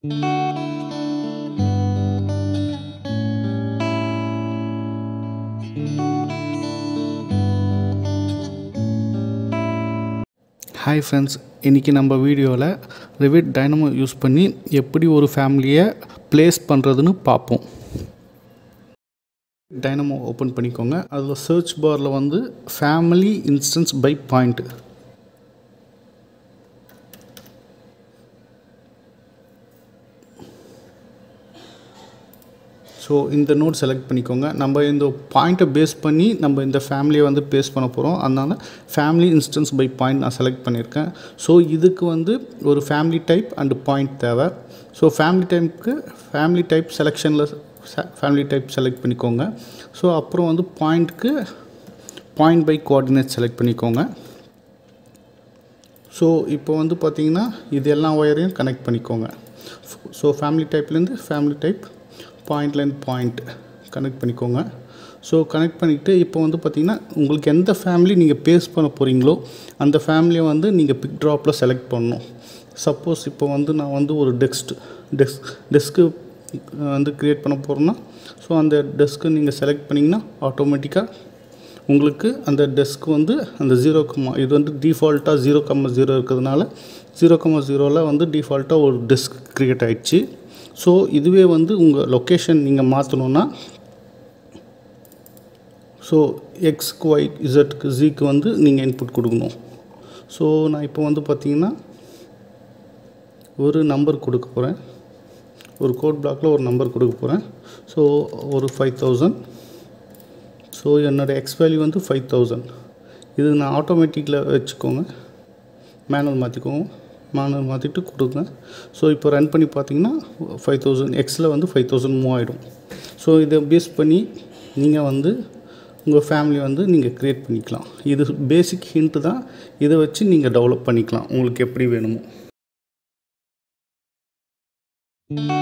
hi friends இன்றைக்கி நம்ம வீடியோவில் ரிவிட் டைனமோ யூஸ் பண்ணி எப்படி ஒரு ஃபேமிலியை ப்ளேஸ் பண்ணுறதுன்னு பார்ப்போம் டைனமோ ஓப்பன் பண்ணிக்கோங்க அதில் சர்ச் பாரில் வந்து family instance by point so இந்த நோட் செலக்ட் பண்ணிக்கோங்க நம்ம இந்த பாயிண்ட்டை பேஸ் பண்ணி நம்ம இந்த ஃபேமிலியை வந்து பேஸ் பண்ண போகிறோம் அதனால் ஃபேமிலி இன்ஸ்டன்ஸ் பை பாயிண்ட் நான் செலக்ட் பண்ணியிருக்கேன் ஸோ இதுக்கு வந்து ஒரு ஃபேமிலி டைப் அண்டு பாயிண்ட் தேவை ஸோ ஃபேமிலி டைப்புக்கு ஃபேமிலி டைப் செலெக்ஷனில் ஃபேமிலி டைப் செலக்ட் பண்ணிக்கோங்க ஸோ அப்புறம் வந்து பாயிண்ட்டுக்கு பாயிண்ட் பை கோஆர்டினேட் செலக்ட் பண்ணிக்கோங்க ஸோ இப்போ வந்து பார்த்தீங்கன்னா இது எல்லா ஒயரையும் கனெக்ட் பண்ணிக்கோங்க ஸோ ஃபேமிலி டைப்லேருந்து ஃபேமிலி டைப் பாயிண்ட்லேருந்து பாயிண்ட் கனெக்ட் பண்ணிக்கோங்க ஸோ கனெக்ட் பண்ணிவிட்டு இப்போ வந்து பார்த்திங்கன்னா உங்களுக்கு எந்த ஃபேமிலி நீங்கள் பேஸ் பண்ண போகிறீங்களோ அந்த ஃபேமிலியை வந்து நீங்கள் பிக் ட்ராப்பில் செலக்ட் பண்ணணும் சப்போஸ் இப்போ வந்து நான் வந்து ஒரு டெஸ்க் டெஸ்க் டெஸ்க்கு வந்து க்ரியேட் பண்ண போகிறேன்னா ஸோ அந்த டெஸ்க்கு நீங்கள் செலக்ட் பண்ணிங்கன்னா ஆட்டோமேட்டிக்காக உங்களுக்கு அந்த டெஸ்க் வந்து அந்த ஜீரோ கம்மா இது வந்து டிஃபால்ட்டாக ஜீரோ கம்மா ஜீரோ இருக்கிறதுனால ஜீரோ கம்மா ஜீரோவில் வந்து டிஃபால்ட்டாக ஒரு டெஸ்க் க்ரியேட் ஆகிடுச்சு ஸோ இதுவே வந்து உங்கள் லொக்கேஷன் நீங்கள் மாற்றணுன்னா ஸோ எக்ஸ்க்கு ஒய் இசட்க்கு ஜிக்கு வந்து நீங்கள் இன்புட் கொடுக்கணும் ஸோ நான் இப்போ வந்து பார்த்தீங்கன்னா ஒரு நம்பர் கொடுக்க போகிறேன் ஒரு கோட் பிளாக்கில் ஒரு நம்பர் கொடுக்க போகிறேன் ஸோ ஒரு ஃபைவ் தௌசண்ட் ஸோ என்னோடய எக்ஸ் வேல்யூ வந்து ஃபைவ் தௌசண்ட் இது நான் ஆட்டோமேட்டிக்கில் வச்சுக்கோங்க மேனுவல் மாற்றிக்கோங்க மேனுவல் மாற்றிட்டு கொடுங்க ஸோ இப்போ ரன் பண்ணி பார்த்தீங்கன்னா ஃபைவ் தௌசண்ட் எக்ஸில் வந்து ஃபைவ் தௌசண்ட் மூவ் ஆகிடும் ஸோ இதை பேஸ் பண்ணி நீங்கள் வந்து உங்கள் ஃபேமிலி வந்து நீங்கள் க்ரியேட் பண்ணிக்கலாம் இது பேசிக் ஹிண்ட்டு தான் இதை வச்சு நீங்கள் டெவலப் பண்ணிக்கலாம் உங்களுக்கு எப்படி வேணுமோ